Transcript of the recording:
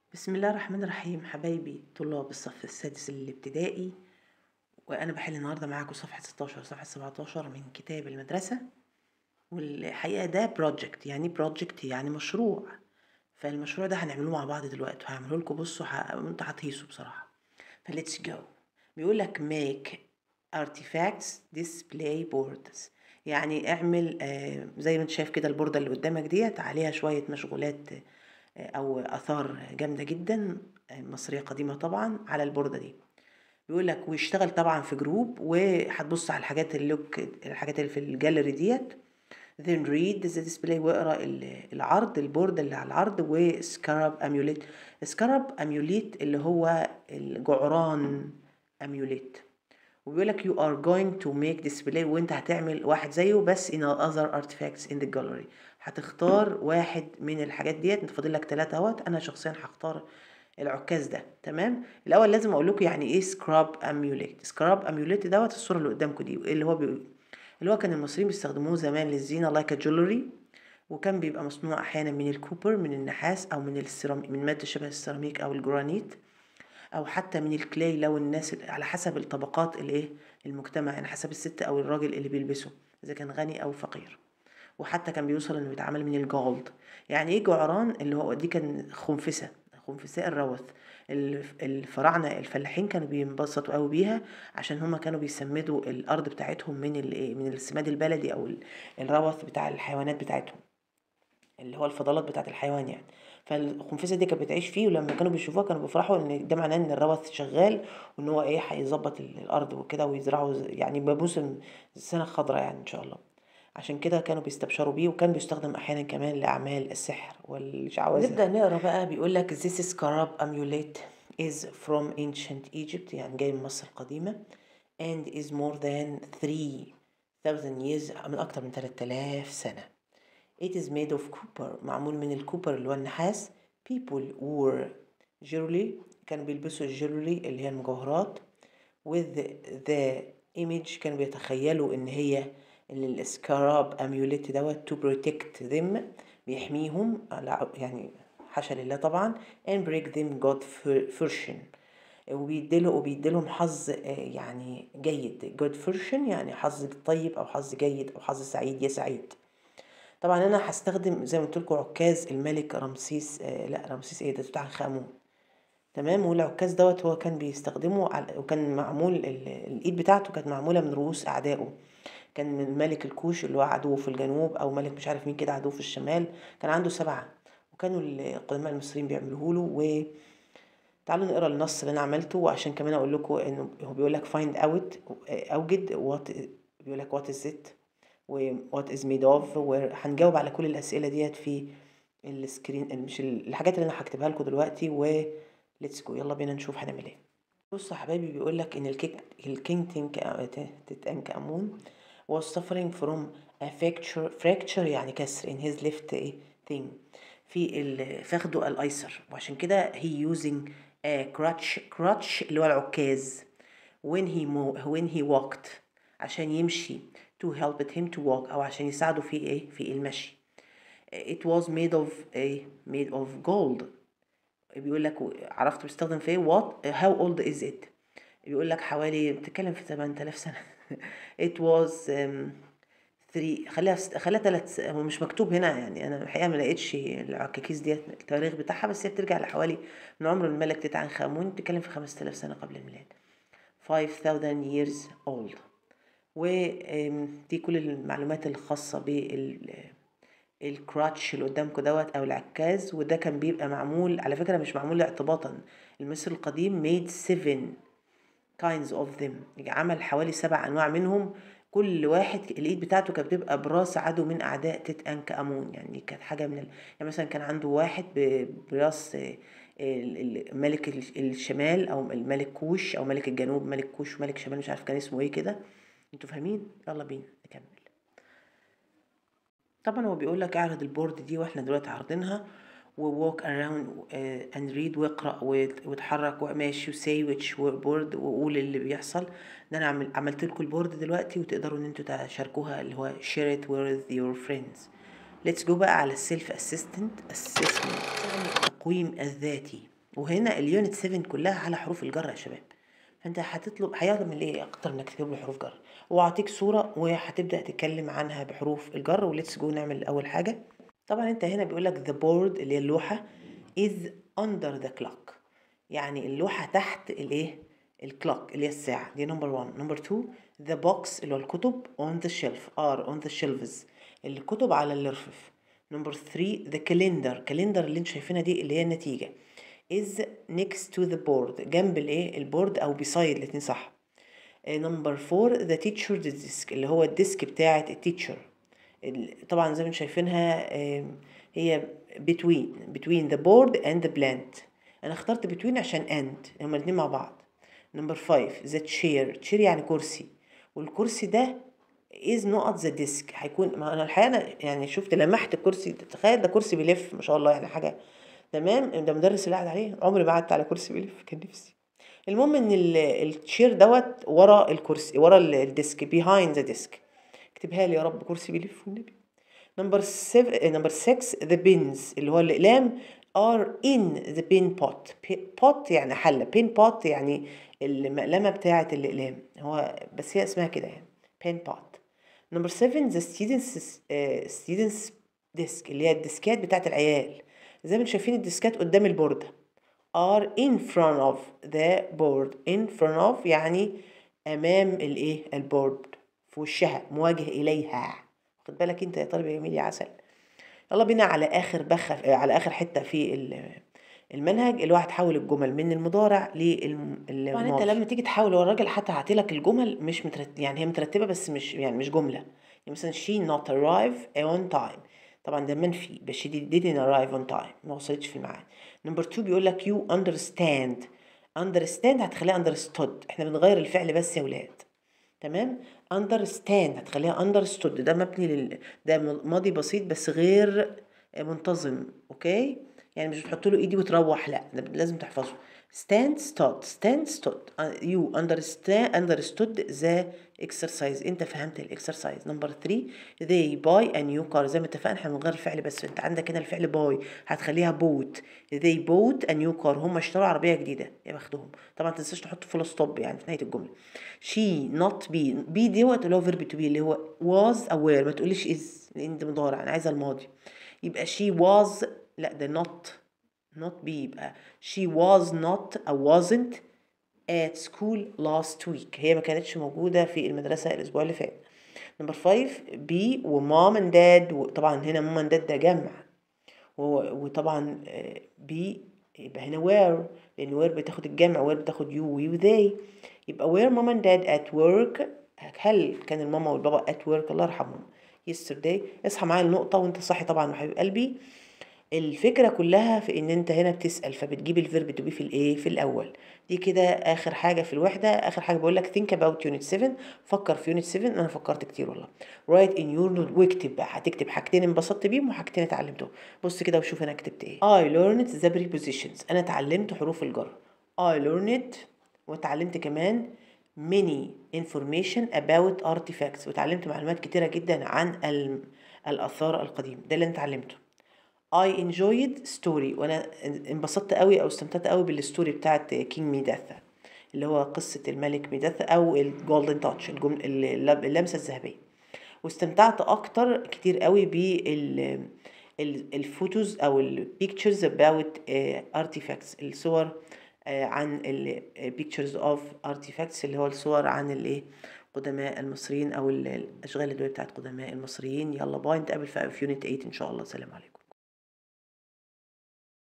بسم الله الرحمن الرحيم حبايبي طلاب الصف السادس الابتدائي وأنا بحل النهاردة معاكم صفحة 16 صفحة 17 من كتاب المدرسة والحقيقة ده بروجكت يعني بروجكت يعني مشروع فالمشروع ده هنعمله مع بعض دلوقتي وهعمله لكم بصوا ه- انتوا هتهيصوا بصراحة فليتس جو بيقول لك make artifacts display boards يعني اعمل آه، زي ما انت شايف كده البوردة اللي قدامك ديت عليها شوية مشغولات آه، او اثار جامدة جدا آه، مصرية قديمة طبعا على البوردة دي بيقول لك واشتغل طبعا في جروب وهتبص على الحاجات اللي الحاجات اللي في الجاليري ديت then read the display واقرا ال- العرض البورد اللي على العرض وسكراب اميوليت سكراب اميوليت اللي هو الجعران اميوليت وبيقول لك you are going to make display وانت هتعمل واحد زيه بس in other artifacts in the gallery هتختار واحد من الحاجات ديت انت فاضل لك ثلاثة اهوت انا شخصيا هختار العكاز ده تمام الاول لازم اقول لكم يعني ايه سكراب اميوليت سكراب اميوليت دوت الصوره اللي قدامكم دي اللي هو بي... اللي هو كان المصريين بيستخدموه زمان للزينه لايك جولري وكان بيبقى مصنوع احيانا من الكوبر من النحاس او من السيراميك من ماده شبه السيراميك او الجرانيت او حتى من الكلاي لو الناس على حسب الطبقات الايه المجتمع يعني حسب الست او الراجل اللي بيلبسه اذا كان غني او فقير وحتى كان بيوصل انه بيتعمل من الجولد يعني ايه جعران اللي هو دي كان خنفسه خنفساء الروث الف- الفراعنه الفلاحين كانوا بينبسطوا قوي بيها عشان هما كانوا بيسمدوا الارض بتاعتهم من الايه من السماد البلدي او ال- الروث بتاع الحيوانات بتاعتهم اللي هو الفضلات بتاعت الحيوان يعني فالخنفسه دي كانت بتعيش فيه ولما كانوا بيشوفوها كانوا بيفرحوا ان ده معناه ان الروث شغال وان هو ايه هيظبط ال- الارض وكده ويزرعوا ز- يعني بموسم السنه الخضراء يعني ان شاء الله عشان كده كانوا بيستبشروا بيه وكان بيستخدم احيانا كمان لاعمال السحر والشعوذه نبدا نقرا بقى بيقول لك this scarab amulet is from ancient Egypt يعني جاي من مصر القديمه and is more than 3000 years من اكتر من 3000 سنه It is made of copper معمول من الكوبر اللي هو النحاس people wore jewelry كانوا بيلبسوا الجيولري اللي هي المجوهرات with the image كانوا بيتخيلوا ان هي السكاراب اميوليت دوت to protect them بيحميهم على- يعني حاشا لله طبعا and break them God fortune وبيديله وبيديلهم حظ آه، يعني جيد good fortune يعني حظ طيب او حظ جيد او حظ سعيد يا سعيد طبعا انا هستخدم زي ما قلت لكم عكاز الملك رمسيس آه لا رمسيس ايه ده توت عنخ امون تمام والعكاز دوت هو كان بيستخدمه على وكان معمول ال- الايد بتاعته كانت معموله من رؤوس اعدائه كان من ملك الكوش اللي هو عدوه في الجنوب او ملك مش عارف مين كده عدوه في الشمال كان عنده سبعه وكانوا القدماء المصريين بيعملوه له و تعالوا نقرا النص اللي انا عملته وعشان كمان اقول لكم انه هو بيقول لك find out اوجد what بيقول لك what is it و what is made of وهنجاوب على كل الاسئله ديت في السكرين مش ال- الحاجات اللي انا هكتبها لكم دلوقتي و let's go يلا بينا نشوف هنعمل ايه بص يا حبايبي بيقول لك ان الكيك الكينج تنك تتانك امون was suffering from a fracture fracture يعني كسر in his left إيه thing في ال- فخده الايسر وعشان كده he using a crutch crutch اللي هو العكاز when he mo when he walked عشان يمشي to help him to walk او عشان يساعده في ايه في المشي it was made of a made of gold بيقول لك عرفت بيستخدم في ايه what how old is it بيقول لك حوالي بتتكلم في 8000 سنة it was um, 3 خليها خليها ثلاث هو مش مكتوب هنا يعني انا الحقيقه ما لقيتش العكاكيز ديت التاريخ بتاعها بس هي بترجع لحوالي من عمر الملك توت عنخ امون بتتكلم في 5000 سنه قبل الميلاد 5000 years old ودي كل المعلومات الخاصه بال الكراتش اللي قدامكم دوت او العكاز وده كان بيبقى معمول على فكره مش معمول اعتباطا المصري القديم made seven kinds of them يعني عمل حوالي سبع انواع منهم كل واحد الايد بتاعته كانت بتبقى براس عدو من اعداء تيت انك امون يعني كانت حاجه من ال... يعني مثلا كان عنده واحد ب- براس آه، ال- ال- ملك ال- الشمال او الملك كوش او ملك الجنوب ملك كوش وملك شمال مش عارف كان اسمه ايه كده انتوا فاهمين يلا بينا نكمل طبعا هو بيقول لك اعرض البورد دي واحنا دلوقتي عارضينها ووك اراوند اند ريد واقرا وات- واتحرك وماشي وسي ويتش بورد وقول اللي بيحصل ده انا عمل عملت لكم البورد دلوقتي وتقدروا ان انتوا تشاركوها اللي هو share it with your friends let's go بقى على السيلف اسيستنت اسسمنت التقويم الذاتي وهنا اليونت 7 كلها على حروف الجر يا شباب فانت هتطلب هيعمل ايه اكتر انك تكتب له حروف جر وهعطيك صوره وهتبدا تتكلم عنها بحروف الجر وليتس جو نعمل اول حاجه طبعا انت هنا بيقول لك the board اللي هي اللوحه is under the clock يعني اللوحه تحت الايه الكلوك اللي هي الساعه دي نمبر 1 نمبر 2 the box اللي هو الكتب on the shelf are on the shelves الكتب على الرفوف نمبر 3 the calendar calendar اللي انتوا شايفينها دي اللي هي النتيجه is next to the board جنب الايه البورد او beside الاتنين صح نمبر 4 the teacher desk اللي هو الديسك بتاعه التيتشر طبعا زي ما انتم شايفينها آم، هي between between the board and the plant انا اخترت between عشان and هما الاتنين مع بعض نمبر 5 the chair chair يعني كرسي والكرسي ده is not the desk هيكون ما انا الحقيقه أنا يعني شفت لمحت الكرسي تخيل ده كرسي بيلف ما شاء الله يعني حاجه تمام ده مدرس اللي قاعد عليه عمري ما قعدت على كرسي بيلف كان نفسي المهم ان ال- التشير دوت ورا الكرسي ورا ال- الديسك behind the desk اكتبها لي يا رب كرسي بيلف والنبي نمبر 7 نمبر 6 the bins اللي هو الاقلام are in the bin pot Pi- pot يعني حله bin pot يعني المقلمه بتاعه الاقلام هو بس هي اسمها كده يعني bin pot نمبر 7 the students uh, students desk اللي هي الديسكات بتاعه العيال زي ما انتم شايفين الديسكات قدام البورده are in front of the board in front of يعني امام الايه البورد في وشها مواجه اليها خد بالك انت يا طالب يا جميل يا عسل يلا بينا على اخر بخه آه، على اخر حته في ال- المنهج اللي هو هتحول الجمل من المضارع للماضي طبعا انت لما تيجي تحول هو الراجل حتى هعطيلك الجمل مش مترتبه يعني هي مترتبه بس مش يعني مش جمله يعني مثلا she not arrive on time طبعا ده منفي بس she didn't arrive on time ما وصلتش في الميعاد نمبر 2 بيقول لك you understand understand هتخليها understood احنا بنغير الفعل بس يا ولاد تمام understand هتخليها understood ده مبني لل ده ماضي بسيط بس غير منتظم اوكي يعني مش بتحط له ايدي وتروح لا ده لازم تحفظه stand stood stand stood Uh, you understand understood the exercise انت فهمت الاكسرسايز نمبر 3 they buy a new car زي ما اتفقنا احنا بنغير الفعل بس انت عندك هنا الفعل buy هتخليها bought they bought a new car هم اشتروا عربيه جديده يا بختهم طبعا ما تنساش تحط فول ستوب يعني في نهايه الجمله she not be be دوت اللي هو verb to be اللي هو was aware ما تقوليش is لان ده مضارع انا عايزه الماضي يبقى she was لا ده not not be يبقى she was not أو wasn't at school last week هي ما كانتش موجودة في المدرسة الأسبوع اللي فات نمبر 5 be ومام and dad وطبعا هنا مام and dad ده جمع و- وطبعا آه، be يبقى هنا where لأن where بتاخد الجمع where بتاخد you we و they يبقى where mom and dad at work هل كان الماما والبابا at work الله يرحمهم yesterday اصحى معايا النقطة وانت صاحي طبعا وحبيب قلبي الفكرة كلها في ان انت هنا بتسأل فبتجيب الفيرب تو بي في الايه في الاول دي كده اخر حاجة في الوحدة اخر حاجة بقول لك think about unit 7 فكر في unit 7 انا فكرت كتير والله write in your note واكتب بقى هتكتب حاجتين انبسطت بيهم وحاجتين اتعلمتهم بص كده وشوف انا كتبت ايه I learned the prepositions انا اتعلمت حروف الجر I learned واتعلمت كمان many information about artifacts واتعلمت معلومات كتيرة جدا عن ال- الآثار القديمة ده اللي انا اتعلمته I enjoyed story وانا انبسطت قوي او استمتعت قوي بالستوري بتاعت كينج ميداثا اللي هو قصة الملك ميداثا او الجولدن تاتش اللمسة الذهبية واستمتعت اكتر كتير قوي بال الفوتوز او البيكتشرز about artifacts الصور آه، عن ال pictures of artifacts اللي هو الصور عن الايه قدماء المصريين او ال- الاشغال اليدويه بتاعت قدماء المصريين يلا باي نتقابل في يونت 8 ان شاء الله سلام عليكم